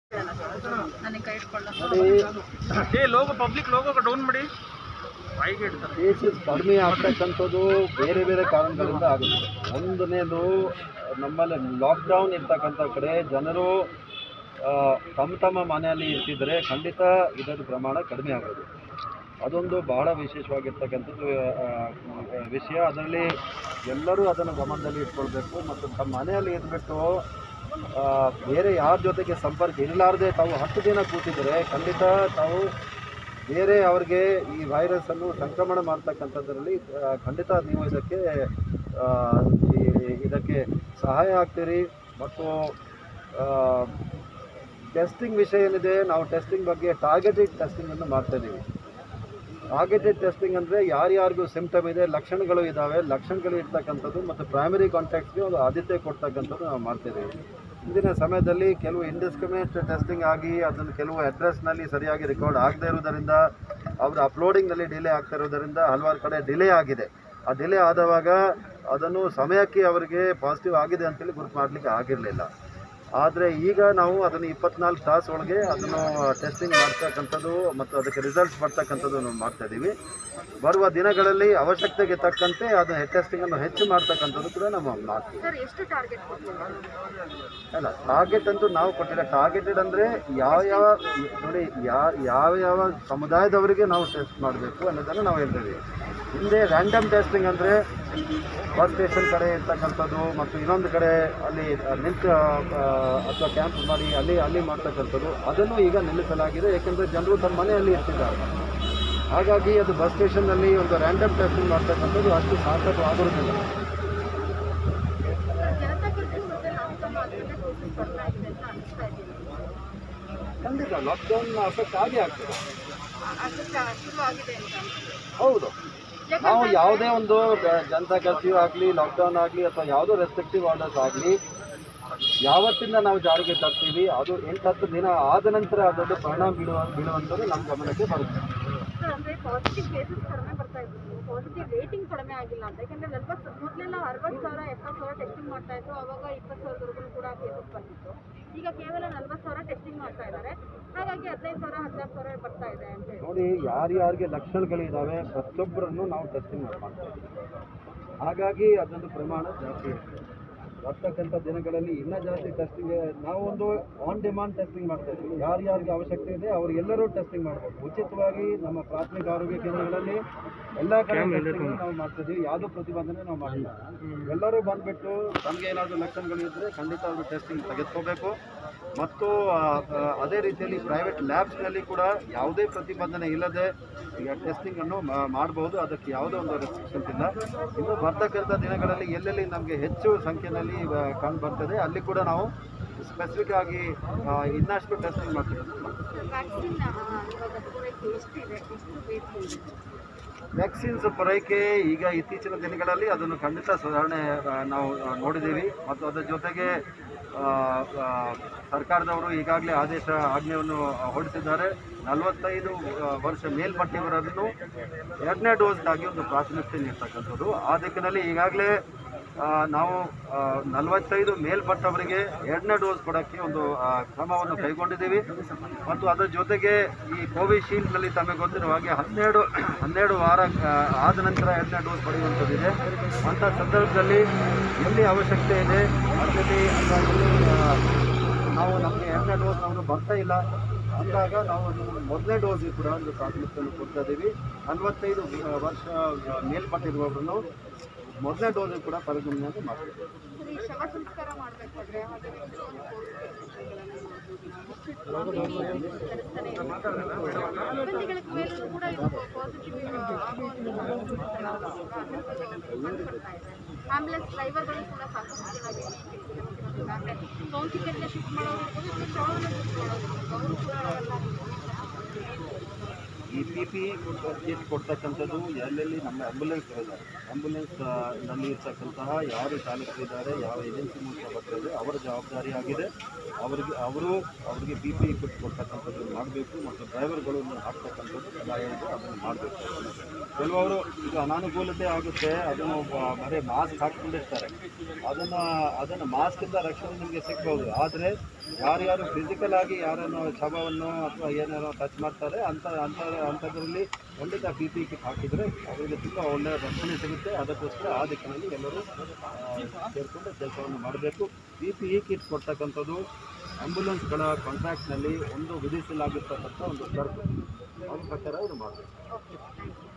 ನನಗೆ ಕೈ ಇಟ್ಕೊಳ್ಳೋ ನೋಡಿ ಏ ಲೋಗೋ ಪಬ್ಲಿಕ್ ಲೋಗೋ ಡೌನ್ ಮಾಡಿ ಬಾಯಿಗೆ ಇಡ್ತಾರೆ ಕೇಸಸ್ ಕಡಿಮೆ ಆಗ್ತಕ್ಕಂಥದ್ದು ಬೇರೆ ಬೇರೆ ಕಾರಣಗಳಿಂದ ಆಗುತ್ತೆ ಒಂದನೇದು ನಮ್ಮಲ್ಲಿ ಲಾಕ್ಡೌನ್ ಇರ್ತಕ್ಕಂಥ ಕಡೆ ಜನರು ಆ, ತಮ್ಮ ತಮ್ಮ ಮನೆಯಲ್ಲಿ ಇರ್ತಿದ್ರೆ ಖಂಡಿತ ಇದರ ಪ್ರಮಾಣ ಕಡಿಮೆ ಆಗೋದು ಅದೊಂದು ಬಹಳ ವಿಶೇಷವಾಗಿರ್ತಕ್ಕಂಥದ್ದು ಆ, ಆ, ವಿಷಯ ಅದರಲ್ಲಿ ಎಲ್ಲರೂ ಅದನ್ನು ಗಮನದಲ್ಲಿ ಇಟ್ಕೊಳ್ಬೇಕು ಮತ್ತು ತಮ್ಮ ಮನೆಯಲ್ಲಿ ಇದ್ಬಿಟ್ಟು ಆ, ಬೇರೆ ಯಾರ ಜೊತೆಗೆ ಸಂಪರ್ಕ ಇರಲಾರ್ದೆ ತಾವು ಹತ್ತು ದಿನ ಕೂತಿದ್ರೆ ಖಂಡಿತ ತಾವು ಬೇರೆ ಅವ್ರಿಗೆ ಈ ವೈರಸ್ಸನ್ನು ಸಂಕ್ರಮಣ ಮಾಡ್ತಕ್ಕಂಥದ್ರಲ್ಲಿ ಆ, ಖಂಡಿತ ನೀವು ಇದಕ್ಕೆ ಆ, ಈ- ಇದಕ್ಕೆ ಸಹಾಯ ಆಗ್ತೀರಿ ಮತ್ತು ಟೆಸ್ಟಿಂಗ್ ವಿಷಯ ಏನಿದೆ ನಾವು ಟೆಸ್ಟಿಂಗ್ ಬಗ್ಗೆ ಟಾರ್ಗೆಟೆಡ್ ಟೆಸ್ಟಿಂಗನ್ನು ಮಾಡ್ತಾ ಇದ್ದೀವಿ ಟಾರ್ಗೆಟೆಡ್ ಟೆಸ್ಟಿಂಗ್ ಅಂದರೆ ಯಾರ್ಯಾರಿಗೂ ಸಿಂಪ್ಟಮ್ ಇದೆ ಲಕ್ಷಣಗಳು ಇದ್ದಾವೆ ಲಕ್ಷಣಗಳು ಇರ್ತಕ್ಕಂಥದ್ದು ಮತ್ತು ಪ್ರೈಮರಿ ಕಾಂಟ್ಯಾಕ್ಟ್ಸ್ಗೆ ಒಂದು ಆದ್ಯತೆ ಕೊಡ್ತಕ್ಕಂಥದ್ದು ನಾವು ಮಾಡ್ತಿದ್ದೀವಿ ಇಂದಿನ ಸಮಯದಲ್ಲಿ ಕೆಲವು ಇಂಡಿಸ್ಕ್ರಿಮಿನೇಟ್ ಟೆಸ್ಟಿಂಗ್ ಆಗಿ ಅದನ್ನು ಕೆಲವು ಅಡ್ರೆಸ್ನಲ್ಲಿ ಸರಿಯಾಗಿ ರೆಕಾರ್ಡ್ ಆಗದೇ ಇರೋದರಿಂದ ಅವರ ಅಪ್ಲೋಡಿಂಗ್ನಲ್ಲಿ ಡಿಲೇ ಆಗ್ತಾ ಇರೋದರಿಂದ ಹಲವಾರು ಕಡೆ ಡಿಲೇ ಆಗಿದೆ ಆ ಡಿಲೇ ಆದವಾಗ ಅದನ್ನು ಸಮಯಕ್ಕೆ ಅವರಿಗೆ ಪಾಸಿಟಿವ್ ಆಗಿದೆ ಅಂತೇಳಿ ಗುರುತು ಮಾಡಲಿಕ್ಕೆ ಆಗಿರಲಿಲ್ಲ ಆದರೆ ಈಗ ನಾವು ಅದನ್ನು ಇಪ್ಪತ್ನಾಲ್ಕು ತಾಸು ಒಳಗೆ ಅದನ್ನು ಟೆಸ್ಟಿಂಗ್ ಮಾಡ್ತಕ್ಕಂಥದ್ದು ಮತ್ತು ಅದಕ್ಕೆ ರಿಸಲ್ಟ್ಸ್ ಬರ್ತಕ್ಕಂಥದ್ದು ನಾವು ಮಾಡ್ತಾ ಇದ್ದೀವಿ ಬರುವ ದಿನಗಳಲ್ಲಿ ಅವಶ್ಯಕತೆಗೆ ತಕ್ಕಂತೆ ಅದನ್ನು ಟೆಸ್ಟಿಂಗನ್ನು ಹೆಚ್ಚು ಮಾಡ್ತಕ್ಕಂಥದ್ದು ಕೂಡ ನಾವು ಮಾಡ್ತೀವಿ ಸರ್ ಎಷ್ಟು ಟಾರ್ಗೆಟ್ ಅಲ್ಲ ಟಾರ್ಗೆಟ್ ಅಂತೂ ನಾವು ಕೊಟ್ಟಿಲ್ಲ ಟಾರ್ಗೆಟೆಡ್ ಅಂದರೆ ಯಾವ ಯಾವ ನೋಡಿ ಯಾ ಯಾವ ಯಾವ ಸಮುದಾಯದವರಿಗೆ ನಾವು ಟೆಸ್ಟ್ ಮಾಡಬೇಕು ಅನ್ನೋದನ್ನು ನಾವು ಹೇಳ್ತೀವಿ ಹಿಂದೆ ರ್ಯಾಂಡಮ್ ಟೆಸ್ಟಿಂಗ್ ಅಂದರೆ ಬಸ್ ಸ್ಟೇಷನ್ ಕಡೆ ಇರ್ತಕ್ಕಂಥದ್ದು ಮತ್ತು ಇನ್ನೊಂದು ಕಡೆ ಅಲ್ಲಿ ನಿಂತು ಅಥವಾ ಕ್ಯಾಂಪ್ ಮಾಡಿ ಅಲ್ಲಿ ಅಲ್ಲಿ ಮಾಡ್ತಕ್ಕಂಥದ್ದು ಅದನ್ನು ಈಗ ನಿಲ್ಲಿಸಲಾಗಿದೆ ಏಕೆಂದರೆ ಜನರು ತಮ್ಮ ಮನೆಯಲ್ಲಿ ಇರ್ತಿದ್ದಾರೆ ಹಾಗಾಗಿ ಅದು ಬಸ್ ಸ್ಟೇಷನ್ನಲ್ಲಿ ಒಂದು ರ್ಯಾಂಡಮ್ ಟೆಸ್ಟಿಂಗ್ ಮಾಡ್ತಕ್ಕಂಥದ್ದು ಅಷ್ಟು ಸಾರ್ಥಕ ಆಗೋದಿಲ್ಲ ಜನತಾ ಕರ್ಫ್ಯೂ ಮತ್ತೆ ಲಾಕ್ಡೌನ್ ಆದ್ರಿಂದ ಕೇಸಸ್ ಬರ್ತಾ ಇದೆ ಅಂತ ಅನಿಸ್ತಾ ಇದ್ದೀನಿ ಖಂಡಿತ ಲಾಕ್ಡೌನ್ ಅಫೆಕ್ಟ್ ಆಗೇ ಆಗ್ತದೆ ಅದು ಶುರು ಆಗಿದೆ ಅಂತ ಹೌದು ನಾವು ಯಾವುದೇ ಒಂದು ಜ- ಜನತಾ ಕರ್ಫ್ಯೂ ಆಗಲಿ ಲಾಕ್ಡೌನ್ ಆಗಲಿ ಅಥವಾ ಯಾವುದೋ ರೆಸ್ಟ್ರಿಕ್ಟಿವ್ ಆರ್ಡರ್ಸ್ ಆಗಲಿ ಯಾವತ್ತಿಂದ ನಾವು ಜಾರಿಗೆ ತರ್ತೀವಿ ಅದು ಎಂಟು ಹತ್ತು ದಿನ ಆದ ನಂತರ ಅದೊಂದು ಪರಿಣಾಮ ಬೀಳುವ ಬೀಳುವಂಥದ್ದು ನಮ್ಮ ಗಮನಕ್ಕೆ ಬರುತ್ತೆ ಸರ್ ಅಂದ್ರೆ ಪಾಸಿಟಿವ್ ಕೇಸಸ್ ಕಡಿಮೆ ಬರ್ತಾ ಇದ್ರು ಪಾಸಿಟಿವ್ ರೇಟಿಂಗ್ ಕಡಿಮೆ ಆಗಿಲ್ಲ ಅಂತ ಯಾಕಂದ್ರೆ ನಲ್ವತ್ತು ಮೊದಲೆಲ್ಲ ಅರವತ್ತು ಸಾವಿರ ಎಪ್ಪತ್ತು ಸಾವಿರ ಟೆಸ್ಟಿಂಗ್ ಮಾಡ್ತಾ ಇದ್ರು ಅವಾಗ ಇಪ್ಪತ್ತು ಸಾವಿರದವರೆಗೂ ಕೂಡ ಕೇಸಸ್ ಬಂದಿತ್ತು ಈಗ ಕೇವಲ ನಲ್ವತ್ತು ಸಾವಿರ ಟೆಸ್ಟಿಂಗ್ ಮಾಡ್ತಾ ಇದ್ದಾರೆ ಹಾಗಾಗಿ ಹದಿನೈದು ಸಾವಿರ ಹದಿನಾರು ಸಾವಿರ ಬರ್ತಾ ಇದೆ ಅಂತ ಹೇಳಿ ನೋಡಿ ಯಾರ್ಯಾರಿಗೆ ಲಕ್ಷಣಗಳಿದ್ದಾವೆ ಪ್ರತಿಯೊಬ್ಬರನ್ನು ನಾವು ಟೆಸ್ಟಿಂಗ್ ಮಾಡ್ತಾ ಇದ್ದೀವಿ ಹಾಗಾಗಿ ಅದೊಂದು ಪ್ರಮಾಣ ಜಾಸ್ತಿ ಇರುತ್ತೆ ಬರ್ತಕ್ಕಂಥ ದಿನಗಳಲ್ಲಿ ಇನ್ನೂ ಜಾಸ್ತಿ ಟೆಸ್ಟಿಂಗ್ ನಾವು ಒಂದು ಆನ್ ಡಿಮಾಂಡ್ ಟೆಸ್ಟಿಂಗ್ ಮಾಡ್ತಾ ಇದ್ದೀವಿ ಯಾರ್ಯಾರಿಗೆ ಅವಶ್ಯಕತೆ ಇದೆ ಅವರಿಗೆಲ್ಲರೂ ಟೆಸ್ಟಿಂಗ್ ಮಾಡಬೇಕು ಉಚಿತವಾಗಿ ನಮ್ಮ ಪ್ರಾಥಮಿಕ ಆರೋಗ್ಯ ಕೇಂದ್ರಗಳಲ್ಲಿ ಎಲ್ಲ ಕಡೆ ಟೆಸ್ಟಿಂಗ್ ನಾವು ಮಾಡ್ತಾ ಇದ್ದೀವಿ ಯಾವುದೋ ಪ್ರತಿಬಂಧನೆ ನಾವು ಮಾಡಿಲ್ಲ ಎಲ್ಲರೂ ಬಂದುಬಿಟ್ಟು ನಮಗೆ ಏನಾದರೂ ಲಕ್ಷಣಗಳು ಇದ್ದರೆ ಖಂಡಿತ ಅವರು ಟೆಸ್ಟಿಂಗ್ ತೆಗೆದುಕೋಬೇಕು ಮತ್ತು ಆ, ಆ, ಅದೇ ರೀತಿಯಲ್ಲಿ ಪ್ರೈವೇಟ್ ಲ್ಯಾಬ್ಸ್ನಲ್ಲಿ ಕೂಡ ಯಾವುದೇ ಪ್ರತಿಬಂಧನೆ ಇಲ್ಲದೆ ಈಗ ಟೆಸ್ಟಿಂಗನ್ನು ಮಾಡಬಹುದು ಅದಕ್ಕೆ ಯಾವುದೇ ಒಂದು ರೆಸ್ಟ್ರಿಕ್ಷನ್ಸ್ ಇಲ್ಲ ಇನ್ನು ಬರ್ತಕ್ಕಂಥ ದಿನಗಳಲ್ಲಿ ಎಲ್ಲೆಲ್ಲಿ ನಮಗೆ ಹೆಚ್ಚು ಸಂಖ್ಯೆಯಲ್ಲಿ ಕಂಡು ಬರ್ತದೆ ಅಲ್ಲಿ ಕೂಡ ನಾವು ಸ್ಪೆಸಿಫಿಕ್ ಆಗಿ ಆ, ಇನ್ನಷ್ಟು ಟೆಸ್ಟಿಂಗ್ ಮಾಡ್ತೀವಿ ವ್ಯಾಕ್ಸಿನ್ ಇವಾಗ ಪೂರೈಕೆ ಎಷ್ಟಿದೆ ಎಷ್ಟು ಬೇಕು ಇದೆ ವ್ಯಾಕ್ಸಿನ್ಸ್ ಪೂರೈಕೆ ಈಗ ಇತ್ತೀಚಿನ ದಿನಗಳಲ್ಲಿ ಅದನ್ನು ಖಂಡಿತ ಸುಧಾರಣೆ ಆ, ನಾವು ಆ, ನೋಡಿದ್ದೀವಿ ಮತ್ತು ಅದರ ಜೊತೆಗೆ ಆ, ಆ, ಸರ್ಕಾರದವರು ಈಗಾಗಲೇ ಆದೇಶ ಆಜ್ಞೆಯನ್ನು ಹೊರಡಿಸಿದ್ದಾರೆ ನಲವತ್ತೈದು ಆ, ವರ್ಷ ಮೇಲ್ಪಟ್ಟಿಯವರನ್ನು ಎರಡನೇ ಡೋಸ್ಗಾಗಿ ಒಂದು ಪ್ರಾತಿನಿಧ್ಯ ನೀಡ್ತಕ್ಕಂಥದ್ದು ಆ ದಿಕ್ಕಿನಲ್ಲಿ ಈಗಾಗಲೇ ಆ, ನಾವು ಆ, ನಲವತ್ತೈದು ಮೇಲ್ಪಟ್ಟವರಿಗೆ ಎರಡನೇ ಡೋಸ್ ಕೊಡೋಕ್ಕೆ ಒಂದು ಆ, ಕ್ರಮವನ್ನು ಕೈಗೊಂಡಿದ್ದೀವಿ ಮತ್ತು ಅದರ ಜೊತೆಗೆ ಈ ಕೋವಿಶೀಲ್ಡ್ನಲ್ಲಿ ತಮಗೆ ಗೊತ್ತಿರುವ ಹಾಗೆ ಹನ್ನೆರಡು ಹನ್ನೆರಡು ವಾರ ಆ, ಆದ ನಂತರ ಎರಡನೇ ಡೋಸ್ ಪಡೆಯುವಂಥದ್ದಿದೆ ಅಂಥ ಸಂದರ್ಭದಲ್ಲಿ ಎಲ್ಲಿ ಅವಶ್ಯಕತೆ ಇದೆ ಅದರಲ್ಲಿ ಅಥವಾ ಎಲ್ಲಿ ಆ, ನಾವು ನಮಗೆ ಎರಡನೇ ಡೋಸ್ ನಮಗೆ ಬರ್ತಾ ಇಲ್ಲ ಅಂದಾಗ ನಾವು ಅದು ಮೊದಲನೇ ಡೋಸ್ಗೆ ಕೂಡ ಒಂದು ಪ್ರಾತಿನಿಧ್ಯವನ್ನು ಕೊಡ್ತಾ ಇದ್ದೀವಿ ನಲವತ್ತೈದು ಆ, ವರ್ಷ ಆ, ಮೇಲ್ಪಟ್ಟಿರುವವರನ್ನು ಮೊದಲನೇ ಡೋಸ್ ಕೂಡ ಪರಿಗಣನೆ ಮಾಡ್ತೀವಿ ಸರಿ ಶವ ಸಂಸ್ಕಾರ ಮಾಡಬೇಕಾದ್ರೆ ಹಾಗೆ ಸಿಬ್ಬಂದಿಗಳ ಮೇಲೂ ಕೂಡ ಇದು ಪಾಸಿಟಿವ್ ಆಂಬುಲೆನ್ಸ್ ಡ್ರೈವರ್ಗಳು ಕೂಡ ಸಾಕಷ್ಟು ಚೆನ್ನಾಗಿ ಅಂದರೆ ಸೋಂಕಿತರನ್ನ ಶಿಫ್ಟ್ ಮಾಡೋರು ಇರ್ಬೋದು ಇಲ್ಲ ಶವವನ್ನು ಶಿಫ್ಟ್ ಮಾಡೋರು ಇರ್ಬೋದು ಅವರು ಕೂಡ ಅವೆಲ್ಲ ಈ ಪಿ ಪಿ ಕಿಟ್ ಕೊಡ್ತಕ್ಕಂಥದ್ದು ಎಲ್ಲೆಲ್ಲಿ ನಮ್ಮ ಆಂಬುಲೆನ್ಸ್ ಇದ್ದಾರೆ ಆಂಬುಲೆನ್ಸ್ ಆ, ನಲ್ಲಿ ಇರ್ತಕ್ಕಂತಹ ಯಾರು ಚಾಲಕರಿದ್ದಾರೆ ಯಾವ ಏಜೆನ್ಸಿ ಮೂಲಕ ಬರ್ತಾರೆ ಅವರ ಜವಾಬ್ದಾರಿ ಆಗಿದೆ ಅವರಿಗೆ ಅವರು ಅವರಿಗೆ ಪಿ ಪಿ ಕಿಟ್ ಕೊಡ್ತಕ್ಕಂಥದ್ದು ಮಾಡಬೇಕು ಮತ್ತು ಡ್ರೈವರ್ಗಳನ್ನು ಹಾಕ್ತಕ್ಕಂಥದ್ದು ಕಡ್ಡಾಯ ಇದೆ ಅದನ್ನು ಮಾಡಬೇಕು ಕೆಲವರು ಈಗ ಅನಾನುಕೂಲತೆ ಆಗುತ್ತೆ ಅದನ್ನು ಬ- ಬರೀ ಮಾಸ್ಕ್ ಹಾಕ್ಕೊಂಡಿರ್ತಾರೆ ಅದನ್ನು ಅದನ್ನು ಮಾಸ್ಕಿಂದ ರಕ್ಷಣೆ ನಿಮಗೆ ಸಿಗ್ಬೋದು ಆದರೆ ಯಾರ್ಯಾರು ಫಿಸಿಕಲ್ ಆಗಿ ಯಾರನ್ನು ಶವವನ್ನು ಅಥವಾ ಏನಾರೋ ಟಚ್ ಮಾಡ್ತಾರೆ ಅಂಥ ಅಂಥ ಅಂಥದ್ರಲ್ಲಿ ಖಂಡಿತ ಪಿ ಪಿ ಕಿಟ್ ಹಾಕಿದರೆ ಅವರಿಗೆ ತುಂಬ ಒಳ್ಳೆಯ ರಕ್ಷಣೆ ಸಿಗುತ್ತೆ ಅದಕ್ಕೋಸ್ಕರ ಆ ದಿಕ್ಕಿನಲ್ಲಿ ಎಲ್ಲರೂ ಆ, ಸೇರಿಕೊಂಡು ಕೆಲಸವನ್ನು ಮಾಡಬೇಕು ಪಿ ಪಿ ಇ ಕಿಟ್ ಕೊಡ್ತಕ್ಕಂಥದ್ದು ಆ್ಯಂಬುಲೆನ್ಸ್ಗಳ ಕಾಂಟ್ರಾಕ್ಟ್ನಲ್ಲಿ ಒಂದು ವಿಧಿಸಲಾಗಿರ್ತಕ್ಕಂಥ ಒಂದು ಸರ್ಕು ಅದ್ರ ಪ್ರಕಾರ ಇದು ಮಾಡಬೇಕು ಓಕೆ ಥ್ಯಾಂಕ್ ಯು